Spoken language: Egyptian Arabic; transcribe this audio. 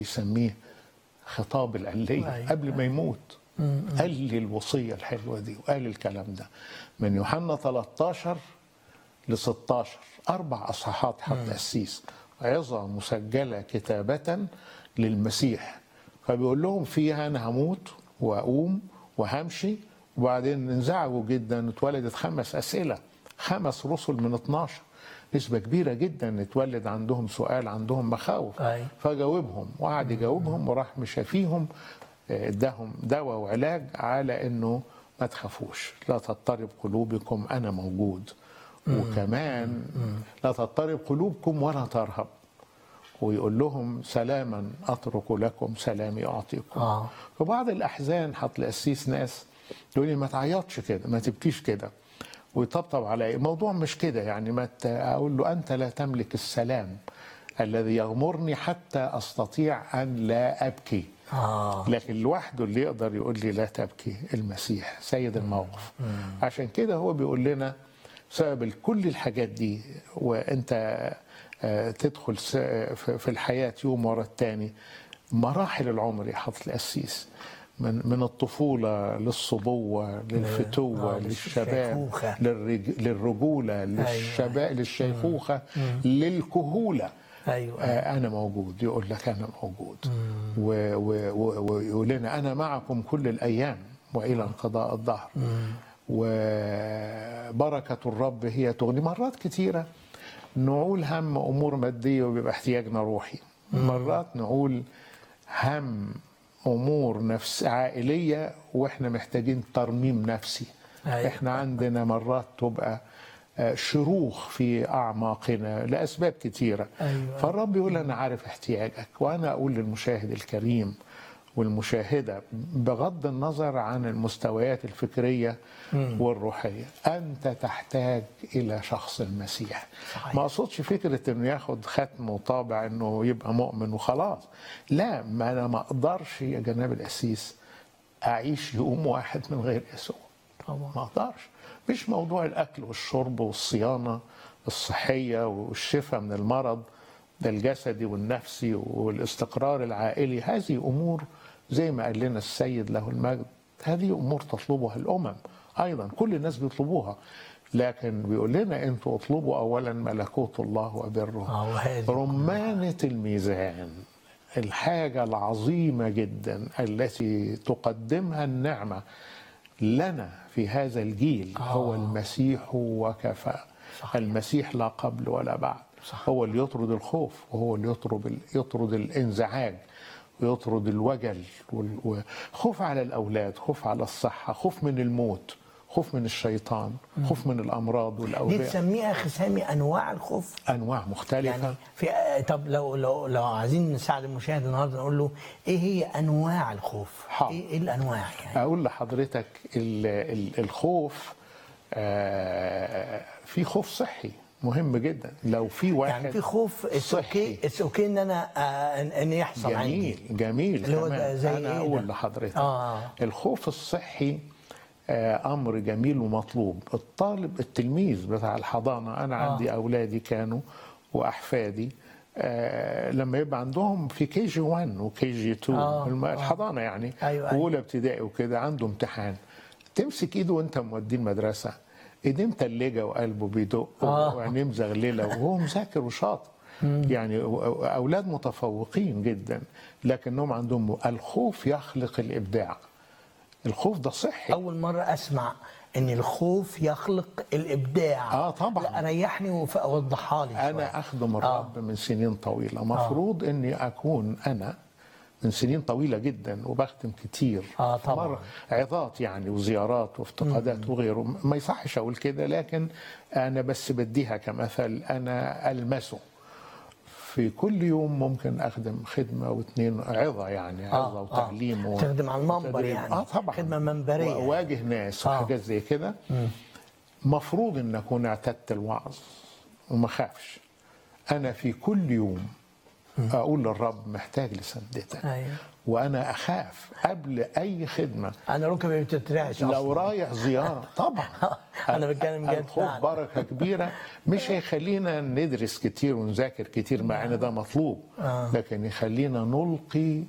يسميه خطاب العلية أيوة. قبل ما يموت قال لي الوصية الحلوة دي وقال الكلام ده من يوحنا 13 ل 16 أربع أصحاحات حط تأسيس عظة مسجلة كتابة للمسيح فبيقول لهم فيها أنا هموت وأقوم وهمشي وبعدين انزعجوا جدا اتولدت خمس أسئلة خمس رسل من 12 نسبة كبيرة جدا اتولد عندهم سؤال عندهم مخاوف أي. فجاوبهم وقعد يجاوبهم وراح مشافيهم آه، اداهم دواء وعلاج على انه ما تخافوش لا تضطرب قلوبكم انا موجود وكمان لا تضطرب قلوبكم ولا ترهب ويقول لهم سلاما اترك لكم سلامي اعطيكم آه. في بعض الاحزان هتلاقيس ناس يقول لي ما تعيطش كده ما تبكيش كده ويطبطب علي الموضوع مش كده يعني ما ت- اقول له انت لا تملك السلام الذي يغمرني حتى استطيع ان لا ابكي آه. لكن لوحده اللي يقدر يقول لي لا تبكي المسيح سيد الموقف عشان كده هو بيقول لنا سبب كل الحاجات دي وانت آه، تدخل س- في في الحياة يوم ورا التاني مراحل العمر يا حضرة القسيس من من الطفولة للصبوة للفتوة آه، للشباب للشيخوخة. للرج- للرجولة للشباب للشيخوخة للكهولة أيوة. آه، أنا موجود يقول لك أنا موجود و- و- و- ويقول لنا أنا معكم كل الأيام وإلى انقضاء الظهر وبركة الرب هي تغني مرات كتيرة نقول هم أمور مادية وبيبقى احتياجنا روحي مرات نقول هم أمور نفس عائلية وإحنا محتاجين ترميم نفسي أيوة. إحنا عندنا مرات تبقى آه، شروخ في أعماقنا لأسباب كتيرة أيوة. فالرب يقول أنا عارف احتياجك وأنا أقول للمشاهد الكريم والمشاهدة بغض النظر عن المستويات الفكرية والروحية أنت تحتاج إلى شخص المسيح صحيح. ما أقصدش فكرة أنه ياخد ختم وطابع أنه يبقى مؤمن وخلاص لا ما أنا ما أقدرش يا جناب الأسيس أعيش يوم واحد من غير يسوع طبعا ما اقدرش مش موضوع الاكل والشرب والصيانه الصحيه والشفاء من المرض الجسدي والنفسي والاستقرار العائلي هذه امور زي ما قال لنا السيد له المجد هذه امور تطلبها الامم ايضا كل الناس بيطلبوها لكن بيقول لنا انتوا اطلبوا اولا ملكوت الله وبره آه، وهذه رمانه الميزان الحاجه العظيمه جدا التي تقدمها النعمه لنا في هذا الجيل هو المسيح وكفى صحيح. المسيح لا قبل ولا بعد صح. هو اللي يطرد الخوف وهو اللي يطرد يطرد الانزعاج ويطرد الوجل وال- وخوف على الاولاد خوف على الصحه خوف من الموت خوف من الشيطان خوف من الامراض دي والاوبئه تسميها خسامي انواع الخوف انواع مختلفه يعني في طب لو لو لو عايزين نساعد المشاهد النهارده نقول له ايه هي انواع الخوف؟ حاضر. ايه, إيه الانواع يعني؟ اقول لحضرتك ال- ال- الخوف آه، في خوف صحي مهم جدا لو في واحد يعني في خوف اتس صحي. اوكي اتس اوكي ان انا آه ان إن يحصل عندي جميل جميل اللي هو ده كمان. زي انا إيه اقول ده؟ لحضرتك آه. الخوف الصحي آه، امر جميل ومطلوب الطالب التلميذ بتاع الحضانه انا عندي اولادي كانوا واحفادي آه لما يبقى عندهم في كي جي 1 وكي جي 2 آه، الم- آه. الحضانه يعني أيوة، أيوة. واولى ابتدائي وكده عنده امتحان تمسك ايده وانت موديه المدرسه ايديه متلجه وقلبه بيدق آه. وعينيه مزغلله وهو مذاكر وشاطر يعني اولاد متفوقين جدا لكنهم عندهم الخوف يخلق الابداع الخوف ده صحي اول مره اسمع ان الخوف يخلق الابداع آه، طبعاً. لا ريحني وف- ووضحها لي شوية. انا اخدم الرب من سنين طويله مفروض اني اكون انا من سنين طويله جدا وبخدم كتير آه، طبعاً. مرة عظات يعني وزيارات وافتقادات وغيره ما يصحش اقول كده لكن انا بس بديها كمثل انا المسه في كل يوم ممكن اخدم خدمه واثنين عظه يعني آه، عظه آه. وتعليم و- تخدم على المنبر وتدريب. يعني. اه طبعا خدمة منبرية. واواجه ناس آه. وحاجات زي كده مفروض ان اكون اعتدت الوعظ وما خافش انا في كل يوم اقول للرب محتاج لسندتك أيوة. وانا اخاف قبل اي خدمه انا ركبي ما بتترعش لو أصلاً. رايح زياره طبعا أنا بتكلم جد الخوف فعلا. بركه كبيره مش هيخلينا ندرس كتير ونذاكر كتير مع ان ده مطلوب لكن يخلينا نلقي